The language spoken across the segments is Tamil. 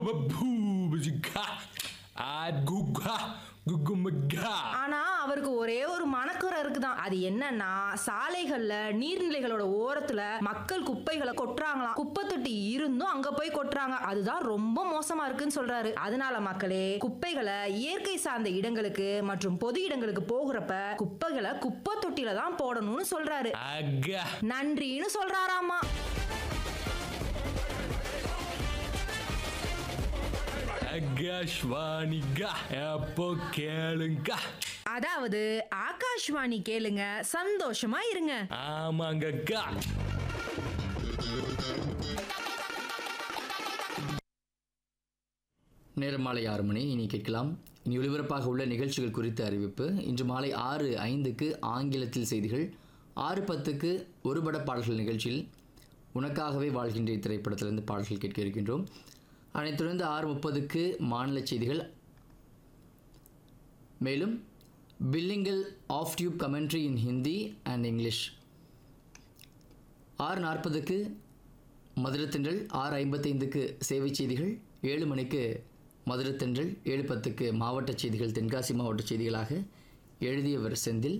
பூபிஜிகா குகா குகுமகா ஆனா அவருக்கு ஒரே ஒரு மனக்குறை இருக்குதான் அது என்னன்னா சாலைகள்ல நீர்நிலைகளோட ஓரத்துல மக்கள் குப்பைகளை கொட்டுறாங்களாம் குப்பை தொட்டி இருந்தும் அங்க போய் கொட்டுறாங்க அதுதான் ரொம்ப மோசமா இருக்குன்னு சொல்றாரு அதனால மக்களே குப்பைகளை இயற்கை சார்ந்த இடங்களுக்கு மற்றும் பொது இடங்களுக்கு போகிறப்ப குப்பைகளை குப்பை தொட்டில தான் போடணும்னு சொல்றாரு அகா நன்றின்னு சொல்றாராமா ஆகாஷ்வாணிகா எப்போ கேளுங்கா அதாவது ஆகாஷ்வாணி கேளுங்க சந்தோஷமா இருங்க ஆமாங்கக்கா நேரம் மாலை ஆறு மணி இனி கேட்கலாம் இனி ஒளிபரப்பாக உள்ள நிகழ்ச்சிகள் குறித்த அறிவிப்பு இன்று மாலை ஆறு ஐந்துக்கு ஆங்கிலத்தில் செய்திகள் ஆறு பத்துக்கு ஒருபட பாடல்கள் நிகழ்ச்சியில் உனக்காகவே வாழ்கின்ற திரைப்படத்திலிருந்து பாடல்கள் கேட்க இருக்கின்றோம் அதனைத் தொடர்ந்து ஆறு முப்பதுக்கு மாநில செய்திகள் மேலும் bilingual off tube commentary in Hindi and English ஆறு நாற்பதுக்கு மதுரத்தென்றல் ஆறு ஐம்பத்தைந்துக்கு சேவை செய்திகள் ஏழு மணிக்கு மதுரத்தென்றல் ஏழு பத்துக்கு மாவட்ட செய்திகள் தென்காசி மாவட்ட செய்திகளாக எழுதியவர் செந்தில்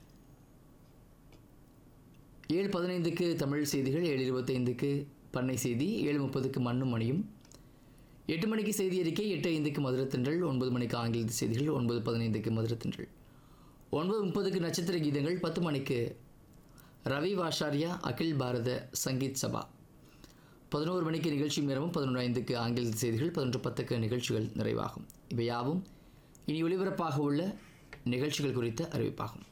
ஏழு பதினைந்துக்கு தமிழ் செய்திகள் ஏழு இருபத்தைந்துக்கு பண்ணை செய்தி ஏழு முப்பதுக்கு மண்ணும் மணியும் எட்டு மணிக்கு செய்தி அறிக்கை எட்டு ஐந்துக்கு மதுரத்தென்றல் ஒன்பது மணிக்கு ஆங்கில செய்திகள் ஒன்பது பதினைந்துக்கு மதுரத்தென்றல் ஒன்பது முப்பதுக்கு நட்சத்திர கீதங்கள் பத்து மணிக்கு ரவி வாஷாரியா அகில் பாரத சங்கீத் சபா பதினோரு மணிக்கு நிகழ்ச்சி நேரமும் பதினொன்று ஐந்துக்கு ஆங்கில செய்திகள் பதினொன்று பத்துக்கு நிகழ்ச்சிகள் நிறைவாகும் இவை யாவும் இனி ஒளிபரப்பாக உள்ள நிகழ்ச்சிகள் குறித்த அறிவிப்பாகும்